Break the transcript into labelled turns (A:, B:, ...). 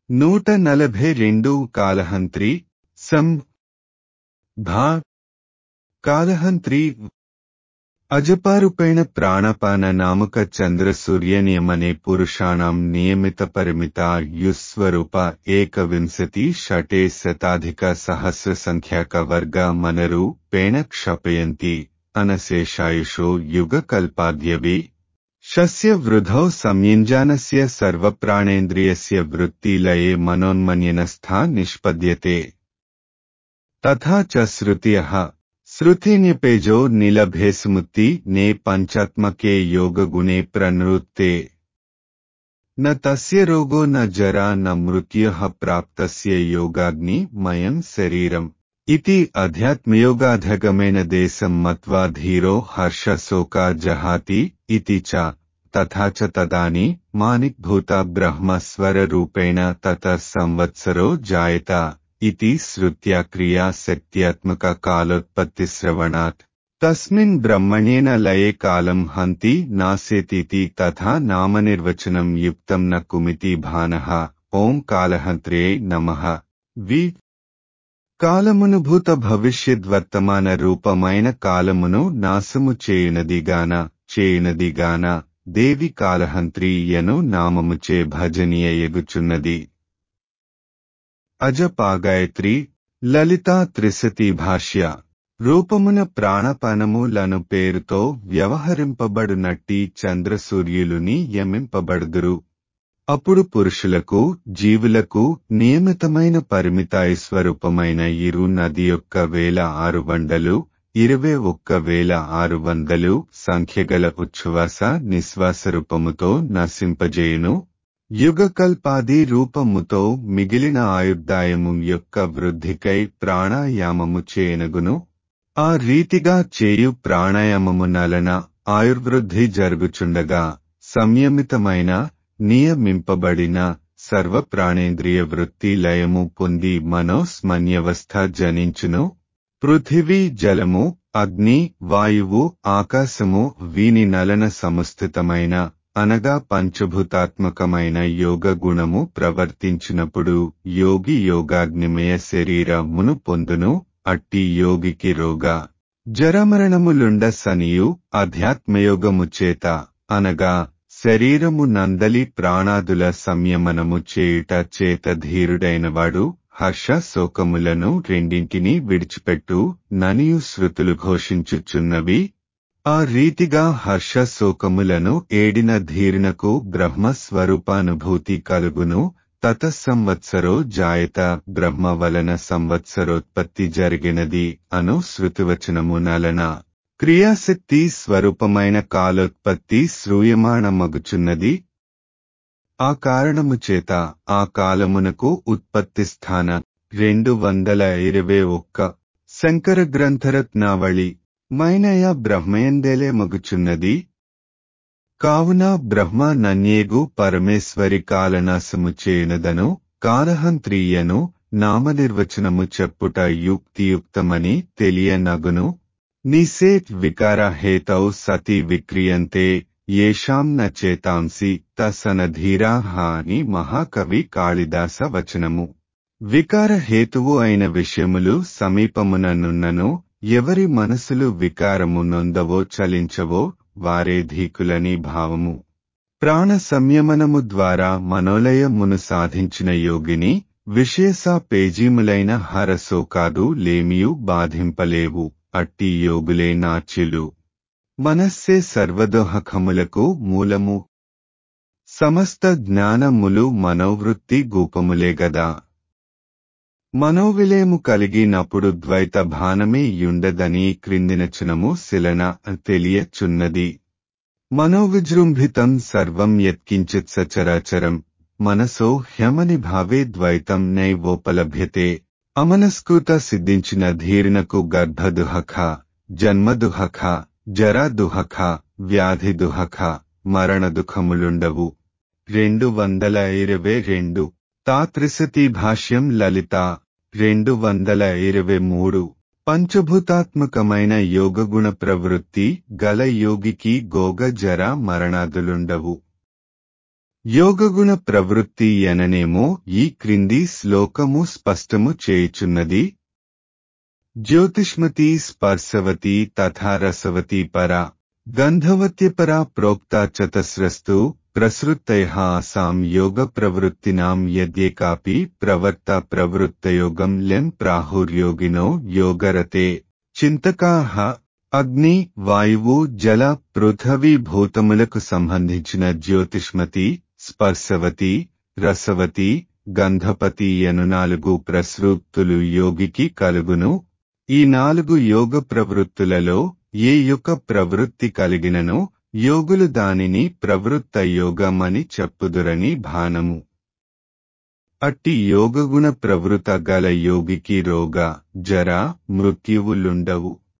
A: నూట నలభై రెండు కాలహంత్రి సం భా కాలహంత్రి అజపారుపైన ప్రాణపాన నామక చంద్ర సూర్యనియమనే పురుషాణం నియమిత పరిమిత యుస్వరూప ఏకవింశతి షటే శతాధిక సహస్ర సంఖ్యాక వర్గ మనరు పేణ క్షపయంతి అనశేషాయుషో యుగకల్పాద్యవి శస్య వృధౌ సంయుంజానస్య సర్వప్రాణేంద్రియస్య వృత్తిలయే మనోన్మన్యనస్థా నిష్పద్యతే తథా చ శృతియః श्रुतिन्यपेजो नीलभेसमुत्ति ने पंचात्मके योगगुणे प्रनृत्ते न तस्य रोगो न जरा न मृत्युः प्राप्तस्य योगाग्नि मयम् शरीरम् इति अध्यात्मयोगाधगमेन देशम् मत्वा धीरो हर्षशोका जहाति इति च तथा च तदानि मानिक्भूता ब्रह्मस्वररूपेण ततः संवत्सरो जायत इति श्रुत्या क्रिया शक्त्यात्मक कालोत्पत्तिश्रवणात् तस्मिन् ब्रह्मण्येन लये कालम् हन्ति नास्यतीति तथा नामनिर्वचनम् युक्तम् न कुमिति भानः ఓం కాలహంత్రే నమః వి కాలమునుభూత భవిష్యద్వర్తమాన రూపమైన కాలమును నాశము చేయునదిగాన చేయునదిగాన దేవి కాలహంత్రీయను నామముచే భజనీయ ఎగుచున్నది అజపాగాయత్రి లలితా త్రిశతి భాష్య రూపమున ప్రాణపానములను పేరుతో వ్యవహరింపబడునట్టి చంద్రసూర్యులు నియమింపబడుదురు అప్పుడు పురుషులకు జీవులకు నియమితమైన పరిమితాయస్వరూపమైన ఇరు నది యొక్క వేల ఆరు వందలు ఇరవై ఒక్క వేల ఆరు వందలు సంఖ్యగల ఉచ్ఛ్వాస నిశ్వాస రూపముతో నశింపజేయును యుగకల్పాది రూపముతో మిగిలిన ఆయుర్దాయము యొక్క వృద్ధికై ప్రాణాయామము చేయనగును ఆ రీతిగా చేయు ప్రాణాయామము నలన ఆయుర్వృద్ధి జరుగుచుండగా సంయమితమైన నియమింపబడిన సర్వ ప్రాణేంద్రియ వృత్తి లయము పొంది మనోస్మన్యవస్థ జనించును పృథివీ జలము అగ్ని వాయువు ఆకాశము వీని నలన సముస్థితమైన అనగా పంచభూతాత్మకమైన యోగ గుణము ప్రవర్తించినప్పుడు యోగి యోగాగ్నిమయ శరీరమును పొందును అట్టి యోగికి రోగ జరమరణములుండ సనియు అధ్యాత్మయోగము చేత అనగా శరీరము నందలి ప్రాణాదుల సంయమనము చేయుట చేత ధీరుడైనవాడు హర్ష శోకములను రెండింటినీ విడిచిపెట్టు ననియు శృతులు ఘోషించుచున్నవి ఆ రీతిగా హర్ష శోకములను ఏడిన ధీరునకు బ్రహ్మ స్వరూపానుభూతి కలుగును తతసంవత్సరో జాయత బ్రహ్మ వలన సంవత్సరోత్పత్తి జరిగినది అను శృతివచనము నలన క్రియాశక్తి స్వరూపమైన కాలోత్పత్తి శ్రూయమాణమగుచున్నది ఆ కారణము చేత ఆ కాలమునకు ఉత్పత్తి స్థాన రెండు వందల ఇరవై ఒక్క శంకర గ్రంథరత్నావళి మైనయ బ్రహ్మయందేలే మగుచున్నది కావున బ్రహ్మ నన్యేగు పరమేశ్వరి కాలనాశము చేయునదను కాలహంత్రీయను నామనిర్వచనము చెప్పుట యుక్తియుక్తమని తెలియనగును నిసేత్ వికార హేతౌ సతి విక్రియంతే ఏషాం న చేతాంసి తసనధీరా అని మహాకవి కాళిదాస వచనము వికార హేతువు అయిన విషయములు సమీపముననున్నను ఎవరి మనసులు వికారము నొందవో చలించవో వారే ధీకులని భావము ప్రాణ సంయమనము ద్వారా మనోలయమును సాధించిన యోగిని విశేష పేజీములైన హరసోకాదు లేమియు బాధింపలేవు అట్టి యోగులే నాచ్యులు మనస్సే సర్వదోహకములకు మూలము సమస్త జ్ఞానములు మనోవృత్తి గూపములే గదా మనోవిలేము కలిగినప్పుడు ద్వైత భానమే యుండదని క్రిందినచునము శిలన తెలియచున్నది మనోవిజృంభితం సర్వం యత్కించిత్ సచరాచరం మనసో హ్యమని భావే ద్వైతం నైవోపలభ్యతే అమనస్కృత సిద్ధించిన ధీరునకు గర్భదుహఖ జన్మదుహఖ జరాదుహఖ వ్యాధిదుహఖ మరణ దుఃఖములుండవు రెండు వందల ఇరవై రెండు తాత్రిశతి భాష్యం లలిత రెండు వందల ఇరవై మూడు పంచభూతాత్మకమైన యోగగుణ ప్రవృత్తి గల యోగికి గోగ జర మరణాదులుండవు యోగగుణ ప్రవృత్తి ఎననేమో ఈ క్రింది శ్లోకము స్పష్టము చేయుచున్నది జ్యోతిష్మతి స్పర్శవతి తథా రసవతి పరా గంధవత్యపరా ప్రోక్తా చతస్రస్తు ప్రసృత్తైహాసాం యోగ ప్రవృత్తినాం యద్యేకాపి ప్రవర్త ప్రవృత్తయోగం లెం ప్రాహుర్యోగినో యోగరతే చింతకాహ అగ్ని వాయువు జల పృథవీ భూతములకు సంబంధించిన జ్యోతిష్మతి స్పర్శవతి రసవతి గంధపతి అను నాలుగు ప్రసృప్తులు యోగికి కలుగును ఈ నాలుగు యోగ ప్రవృత్తులలో ఏ యొక్క ప్రవృత్తి కలిగిననో యోగులు దానిని ప్రవృత్త యోగమని చెప్పుదురని భానము అట్టి యోగగుణ ప్రవృత గల యోగికి రోగ జర మృత్యువులుండవు